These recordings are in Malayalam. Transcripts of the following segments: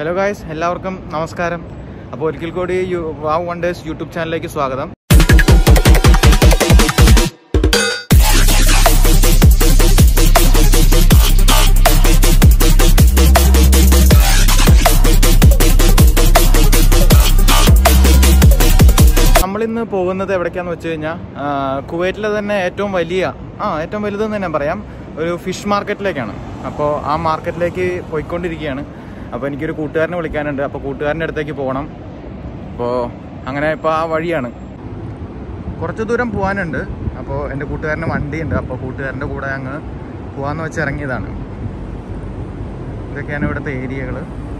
ഹലോ ഗായ്സ് എല്ലാവർക്കും നമസ്കാരം അപ്പോൾ ഒരിക്കൽ കൂടി യു വാവ് വണ്ടേഴ്സ് യൂട്യൂബ് ചാനലിലേക്ക് സ്വാഗതം നമ്മളിന്ന് പോകുന്നത് എവിടേക്കാന്ന് വെച്ച് കഴിഞ്ഞാൽ കുവൈറ്റിലെ തന്നെ ഏറ്റവും വലിയ ആ ഏറ്റവും വലുതെന്ന് തന്നെ പറയാം ഒരു ഫിഷ് മാർക്കറ്റിലേക്കാണ് അപ്പോൾ ആ മാർക്കറ്റിലേക്ക് പോയിക്കൊണ്ടിരിക്കുകയാണ് അപ്പോൾ എനിക്കൊരു കൂട്ടുകാരനെ വിളിക്കാനുണ്ട് അപ്പോൾ കൂട്ടുകാരൻ്റെ അടുത്തേക്ക് പോകണം അപ്പോൾ അങ്ങനെ ഇപ്പോൾ ആ വഴിയാണ് കുറച്ച് ദൂരം പോകാനുണ്ട് അപ്പോൾ എൻ്റെ കൂട്ടുകാരൻ്റെ വണ്ടിയുണ്ട് അപ്പോൾ കൂട്ടുകാരൻ്റെ കൂടെ അങ്ങ് പോകാമെന്ന് വെച്ച് ഇറങ്ങിയതാണ് ഇതൊക്കെയാണ് ഇവിടുത്തെ ഏരിയകൾ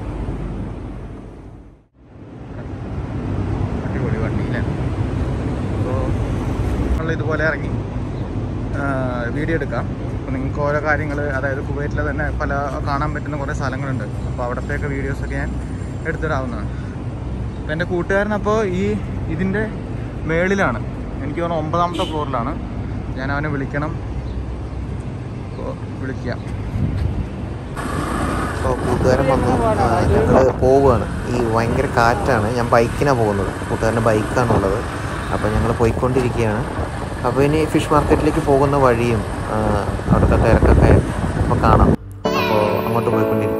അടിപൊളി വണ്ടിയിലാണ് അപ്പോൾ നമ്മൾ ഇതുപോലെ ഇറങ്ങി ആ, വീഡിയോ എടുക്കാം അപ്പോൾ നിങ്ങൾക്ക് ഓരോ കാര്യങ്ങൾ അതായത് കുവൈറ്റിലെ തന്നെ പല കാണാൻ പറ്റുന്ന കുറേ സ്ഥലങ്ങളുണ്ട് അപ്പോൾ അവിടത്തേക്ക് വീഡിയോസൊക്കെ ഞാൻ എടുത്തിടാവുന്നതാണ് അപ്പോൾ എൻ്റെ കൂട്ടുകാരൻ അപ്പോൾ ഈ ഇതിൻ്റെ മേളിലാണ് എനിക്ക് തോന്നുന്നു ഒമ്പതാമത്തെ ഫ്ലോറിലാണ് ഞാൻ അവനെ വിളിക്കണം അപ്പോൾ വിളിക്കാം അപ്പോൾ കൂട്ടുകാരൻ വന്നു ഞങ്ങൾ പോവുകയാണ് ഈ ഭയങ്കര കാറ്റാണ് ഞാൻ ബൈക്കിനാണ് പോകുന്നത് കൂട്ടുകാരൻ്റെ ബൈക്കാണുള്ളത് അപ്പോൾ ഞങ്ങൾ പോയിക്കൊണ്ടിരിക്കുകയാണ് അപ്പോൾ ഇനി ഫിഷ് മാർക്കറ്റിലേക്ക് പോകുന്ന വഴിയും ആ, അവിടുത്തെ തിരക്കൊക്കെ അപ്പോൾ കാണാം അപ്പോൾ അങ്ങോട്ട് പോയിക്കൊണ്ടിരിക്കും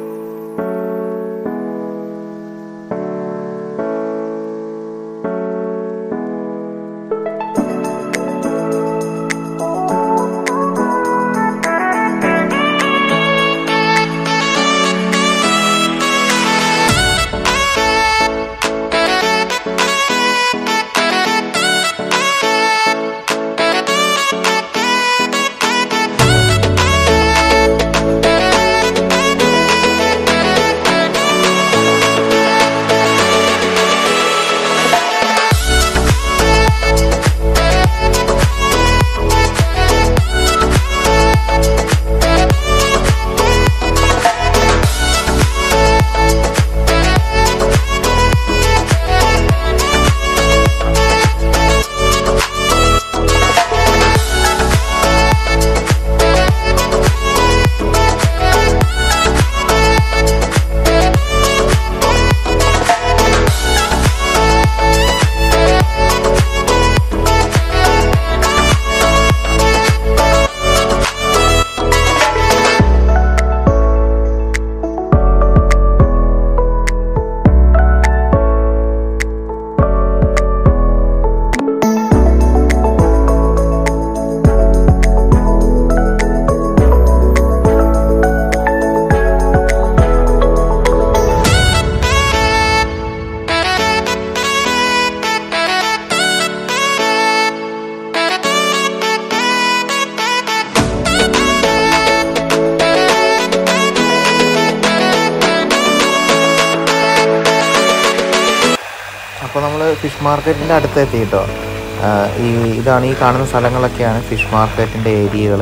അപ്പോൾ നമ്മൾ ഫിഷ് മാർക്കറ്റിൻ്റെ അടുത്ത് എത്തി കേട്ടോ ആ, ഈ ഇതാണ് ഈ കാണുന്ന സ്ഥലങ്ങളൊക്കെയാണ് ഫിഷ് മാർക്കറ്റിൻ്റെ ഏരിയകൾ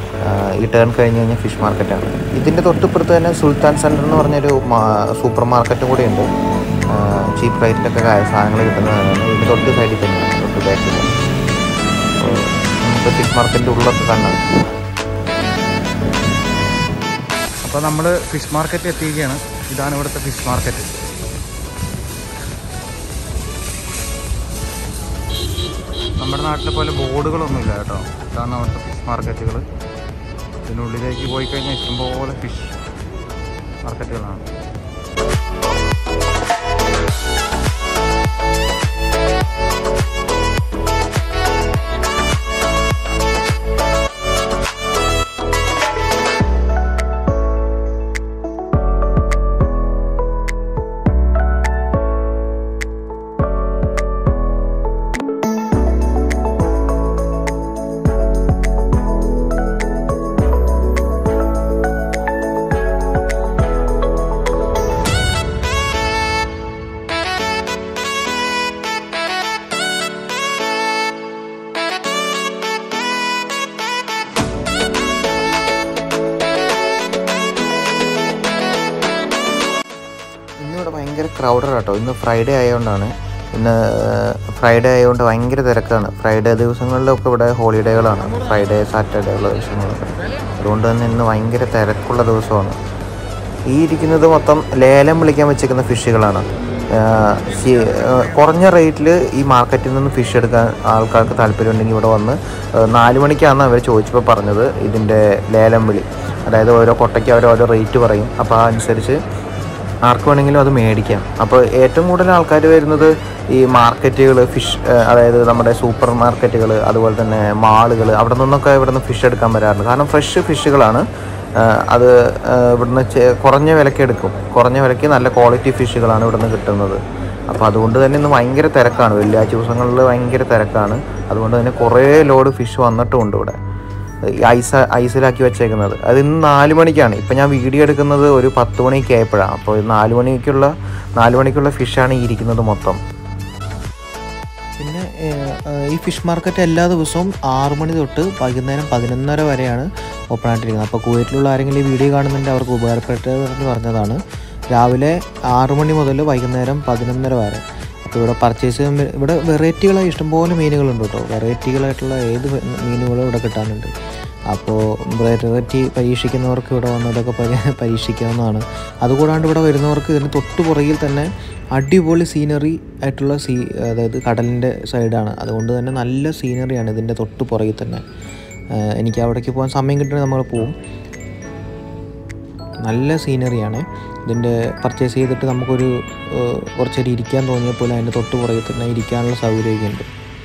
ഈ ടേൺ കഴിഞ്ഞ് കഴിഞ്ഞാൽ ഫിഷ് മാർക്കറ്റാണ് ഇതിൻ്റെ തൊട്ടിപ്പുറത്ത് തന്നെ സുൽത്താൻ സെൻറ്റർ എന്ന് പറഞ്ഞൊരു സൂപ്പർ മാർക്കറ്റും കൂടെ ഉണ്ട് ചീപ്പ് റേറ്റിലൊക്കെ സാധനങ്ങൾ കിട്ടുന്നതാണ് ഇതിൻ്റെ തൊട്ട് സൈഡിൽ തന്നെ തൊട്ട് ബാക്കിൽ അപ്പോൾ നമുക്ക് ഫിഷ് മാർക്കറ്റിൻ്റെ ഉള്ളൊക്കെ കാണാം അപ്പോൾ നമ്മൾ ഫിഷ് മാർക്കറ്റ് എത്തിയിരിക്കുകയാണ് ഇതാണ് ഇവിടുത്തെ ഫിഷ് മാർക്കറ്റ് നമ്മുടെ നാട്ടിലെ പോലെ ബോർഡുകളൊന്നുമില്ല കേട്ടോ ഇതാണ് അവിടുത്തെ ഫിഷ് മാർക്കറ്റുകൾ ഇതിനുള്ളിലേക്ക് പോയി കഴിഞ്ഞാൽ ഇഷ്ടംപോലെ ഫിഷ് മാർക്കറ്റുകളാണ് ഇന്നിവിടെ ഭയങ്കര ക്രൗഡഡ് കേട്ടോ ഇന്ന് ഫ്രൈഡേ ആയതുകൊണ്ടാണ് ഇന്ന് ഫ്രൈഡേ ആയതുകൊണ്ട് ഭയങ്കര തിരക്കാണ് ഫ്രൈഡേ ദിവസങ്ങളിലൊക്കെ ഇവിടെ ഹോളിഡേകളാണ് ഫ്രൈഡേ സാറ്റർഡേ ഉള്ള ദിവസങ്ങൾ അതുകൊണ്ട് തന്നെ ഇന്ന് ഭയങ്കര തിരക്കുള്ള ദിവസമാണ് ഈ ഇരിക്കുന്നത് മൊത്തം ലേലം വിളിക്കാൻ വെച്ചേക്കുന്ന ഫിഷുകളാണ് ആഹ് ശി- ആഹ് കുറഞ്ഞ റേറ്റിൽ ഈ മാർക്കറ്റിൽ നിന്ന് ഫിഷ് എടുക്കാൻ ആൾക്കാർക്ക് താല്പര്യമുണ്ടെങ്കിൽ ഇവിടെ വന്ന് ആഹ് നാല് മണിക്കാണ് അവർ ചോദിച്ചപ്പോൾ പറഞ്ഞത് ഇതിൻ്റെ ലേലം വിളി അതായത് ഓരോ കൊട്ടയ്ക്ക് അവർ ഓരോ റേറ്റ് പറയും അപ്പോൾ ആ അനുസരിച്ച് ആർക്ക് വേണമെങ്കിലും അത് മേടിക്കാം അപ്പോൾ ഏറ്റവും കൂടുതൽ ആൾക്കാർ വരുന്നത് ഈ മാർക്കറ്റുകൾ ഫിഷ് അതായത് നമ്മുടെ സൂപ്പർ മാർക്കറ്റുകൾ അതുപോലെ തന്നെ മാളുകൾ അവിടെ നിന്നൊക്കെ ഇവിടെ നിന്ന് ഫിഷ് എടുക്കാൻ വരാറുണ്ട് കാരണം ഫ്രഷ് ഫിഷുകളാണ് ആ, അത് ആ, ഇവിടുന്ന് ചെ- കുറഞ്ഞ വിലയ്ക്ക് എടുക്കും കുറഞ്ഞ വിലയ്ക്ക് നല്ല ക്വാളിറ്റി ഫിഷുകളാണ് ഇവിടുന്ന് കിട്ടുന്നത് അപ്പോൾ അതുകൊണ്ട് തന്നെ ഇന്ന് ഭയങ്കര തിരക്കാണ് വെള്ളിയാഴ്ച ദിവസങ്ങളിൽ ഭയങ്കര തിരക്കാണ് അതുകൊണ്ട് തന്നെ കുറേ ലോഡ് ഫിഷ് വന്നിട്ടുമുണ്ട് ഇവിടെ ഈ ഐസ് ഐസിലാക്കി വെച്ചേക്കുന്നത് അത് ഇന്ന് നാല് മണിക്കാണ് ഇപ്പം ഞാൻ വീഡിയോ എടുക്കുന്നത് ഒരു പത്ത് മണിക്ക് ആയപ്പോഴാണ് അപ്പോൾ ഇത് നാല് മണിക്കുള്ള നാല് മണിക്കുള്ള ഫിഷാണ് ഈ ഇരിക്കുന്നത് മൊത്തം പിന്നെ ഈ ഫിഷ് മാർക്കറ്റ് എല്ലാ ദിവസവും ആറു മണി തൊട്ട് വൈകുന്നേരം പതിനൊന്നര വരെയാണ് ഓപ്പൺ ആയിട്ടിരിക്കുന്നത് അപ്പോൾ കുവൈറ്റിലുള്ള ആരെങ്കിലും ഈ വീഡിയോ കാണുന്നുണ്ട് അവർക്ക് ഉപകാരപ്പെട്ടതെന്ന് പറഞ്ഞതാണ് രാവിലെ ആറു മണി മുതൽ വൈകുന്നേരം പതിനൊന്നര വരെ അപ്പോൾ ഇവിടെ പർച്ചേസ് ഇവിടെ വെറൈറ്റികളായി ഇഷ്ടംപോലെ മീനുകളുണ്ട് കേട്ടോ വെറൈറ്റികളായിട്ടുള്ള ഏത് മീനുകളും ഇവിടെ കിട്ടാനുണ്ട് അപ്പോൾ വെറൈറ്റി പരീക്ഷിക്കുന്നവർക്ക് ഇവിടെ വന്നതൊക്കെ പരി- പരീക്ഷിക്കാവുന്നതാണ് അതുകൂടാണ്ട് ഇവിടെ വരുന്നവർക്ക് ഇതിന് തൊട്ട് പുറകിൽ തന്നെ അടിപൊളി സീനറി ആയിട്ടുള്ള സീ അതായത് കടലിൻ്റെ സൈഡാണ് അതുകൊണ്ട് തന്നെ നല്ല സീനറിയാണ് ഇതിൻ്റെ തൊട്ട് പുറകിൽ തന്നെ ആഹ് എനിക്ക് അവിടേക്ക് പോകാൻ സമയം കിട്ടുന്നത് നമ്മൾ പോവും നല്ല സീനറിയാണ് ഇതിൻ്റെ പർച്ചേസ് ചെയ്തിട്ട് നമുക്കൊരു ഏഹ്, കുറച്ചേരം ഇരിക്കാൻ തോന്നിയപ്പോൾ അതിൻ്റെ തൊട്ട് പുറകിൽ തന്നെ ഇരിക്കാനുള്ള സൗകര്യമൊക്കെ ഉണ്ട്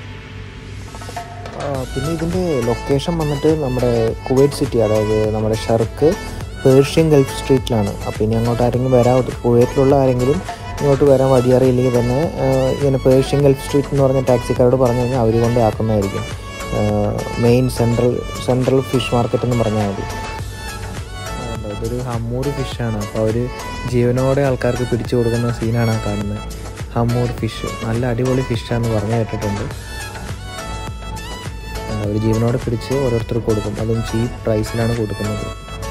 ആ, പിന്നെ ഇതിൻ്റെ ലൊക്കേഷൻ വന്നിട്ട് നമ്മുടെ കുവൈറ്റ് സിറ്റി അതായത് നമ്മുടെ ഷർക്ക് പേർഷ്യൻ ഗൾഫ് സ്ട്രീറ്റിലാണ് അപ്പോൾ ഇനി അങ്ങോട്ട് ആരെങ്കിലും വരാൻ കുവൈറ്റിലുള്ള ആരെങ്കിലും ഇങ്ങോട്ട് വരാൻ വഴിയറിയില്ലെങ്കിൽ തന്നെ ആ, ഇങ്ങനെ പേർഷ്യൻ ഗൾഫ് സ്ട്രീറ്റ് എന്ന് പറഞ്ഞ ടാക്സിക്കാരോട് പറഞ്ഞു കഴിഞ്ഞാൽ അവർ കൊണ്ട് ആക്കുന്നതായിരിക്കും main central central fish market എന്ന് പറഞ്ഞാൽ മതി ആ, ഇതൊരു ഹമ്മൂർ ഫിഷാണ് അപ്പോൾ അവർ ജീവനോടെ ആൾക്കാർക്ക് പിടിച്ചു കൊടുക്കുന്ന സീനാണ് ആ കാണുന്നത് ഹമ്മൂർ ഫിഷ് നല്ല അടിപൊളി ഫിഷാന്ന് പറഞ്ഞു കേട്ടിട്ടുണ്ട് അവർ ജീവനോടെ പിടിച്ച് ഓരോരുത്തർക്ക് കൊടുക്കും അതും ചീപ്പ് പ്രൈസിലാണ് കൊടുക്കുന്നത്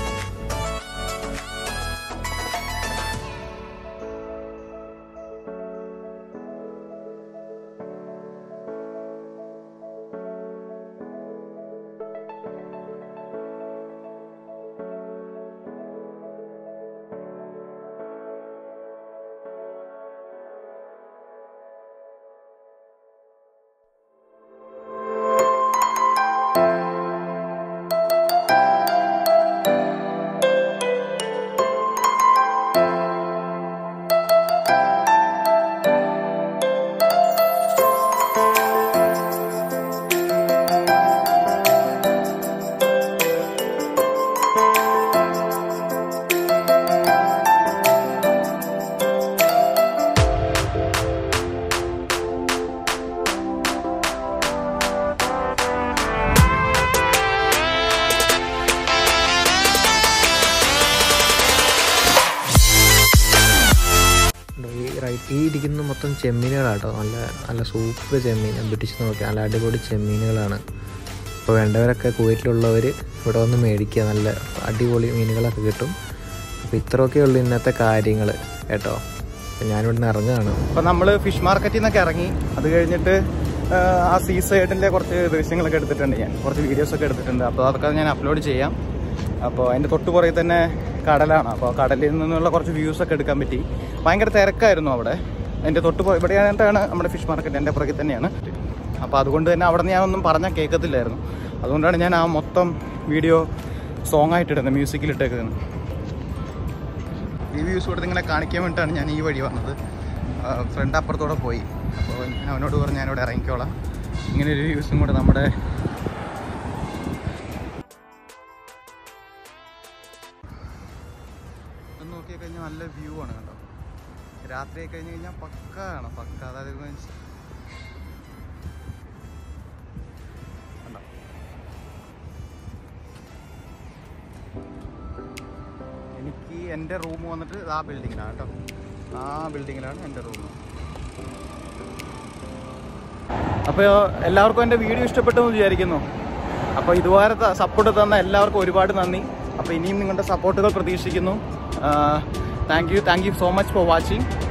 ഈ റൈറ്റ് ഈ ഇരിക്കുന്ന മൊത്തം ചെമ്മീനുകളാട്ടോ നല്ല നല്ല സൂപ്പർ ചെമ്മീൻ ഞാൻ പിടിച്ച് നോക്കി നല്ല അടിപൊളി ചെമ്മീനുകളാണ് അപ്പോൾ വേണ്ടവരൊക്കെ കുവൈറ്റിലുള്ളവർ ഇവിടെ വന്ന് മേടിക്കുക നല്ല അടിപൊളി മീനുകളൊക്കെ കിട്ടും അപ്പോൾ ഇത്രയൊക്കെ ഉള്ളൂ ഇന്നത്തെ കാര്യങ്ങൾ കേട്ടോ അപ്പോൾ ഞാനിവിടെ നിന്ന് ഇറങ്ങുകയാണ് അപ്പോൾ നമ്മൾ ഫിഷ് മാർക്കറ്റിൽ നിന്നൊക്കെ ഇറങ്ങി അത് കഴിഞ്ഞിട്ട് ആ, ആ സീ സൈഡിൻ്റെ കുറച്ച് ദൃശ്യങ്ങളൊക്കെ എടുത്തിട്ടുണ്ട് ഞാൻ കുറച്ച് വീഡിയോസൊക്കെ എടുത്തിട്ടുണ്ട് അപ്പോൾ അതൊക്കെ ഞാൻ അപ്ലോഡ് ചെയ്യാം അപ്പോൾ അതിൻ്റെ തൊട്ട് പുറകിൽ തന്നെ കടലാണ് അപ്പോൾ കടലിൽ നിന്നുള്ള കുറച്ച് വ്യൂസ് ഒക്കെ എടുക്കാൻ പറ്റി ഭയങ്കര തിരക്കായിരുന്നു അവിടെ എൻ്റെ തൊട്ട് പുറ- ഇവിടെയായിട്ടാണ് നമ്മുടെ ഫിഷ് മാർക്കറ്റ് എൻ്റെ പുറകിൽ തന്നെയാണ് അപ്പോൾ അതുകൊണ്ട് തന്നെ അവിടെ നിന്ന് ഞാനൊന്നും പറഞ്ഞാൽ കേൾക്കത്തില്ലായിരുന്നു അതുകൊണ്ടാണ് ഞാൻ ആ മൊത്തം വീഡിയോ സോങ് ആയിട്ട് ഇടുന്നത് മ്യൂസിക്കിൽ ഇട്ടേക്കുന്നത് ഈ വ്യൂസ് ഇവിടെ നിങ്ങളെ കാണിക്കാൻ വേണ്ടിയിട്ടാണ് ഞാൻ ഈ വഴി വന്നത് ഫ്രണ്ട് അപ്പുറത്തൂടെ പോയി അപ്പോൾ ഞാൻ അവനോട് പറഞ്ഞ് ഞാനിവിടെ ഇറങ്ങിക്കോളാം ഇങ്ങനെ ഒരു വ്യൂസും കൂടെ നമ്മുടെ ഇത് നോക്കി കഴിഞ്ഞാൽ നല്ല വ്യൂ ആണ് കണ്ടോ രാത്രി ആയി കഴിഞ്ഞ് കഴിഞ്ഞാൽ പക്ക ആണ് പക്ക അതായത് means കണ്ടോ എനിക്ക് എൻ്റെ റൂം വന്നിട്ട് ആ ബിൽഡിങ്ങിലാണ് കേട്ടോ ആ ബിൽഡിങ്ങിലാണ് എൻ്റെ റൂം അപ്പോൾ എല്ലാവർക്കും എൻ്റെ വീഡിയോ ഇഷ്ടപ്പെട്ടു എന്ന് വിചാരിക്കുന്നു അപ്പോൾ ഇതുവരെ സപ്പോർട്ട് തന്ന എല്ലാവർക്കും ഒരുപാട് നന്ദി അപ്പോൾ ഇനിയും നിങ്ങളുടെ സപ്പോർട്ടുകൾ പ്രതീക്ഷിക്കുന്നു thank you thank you so much for watching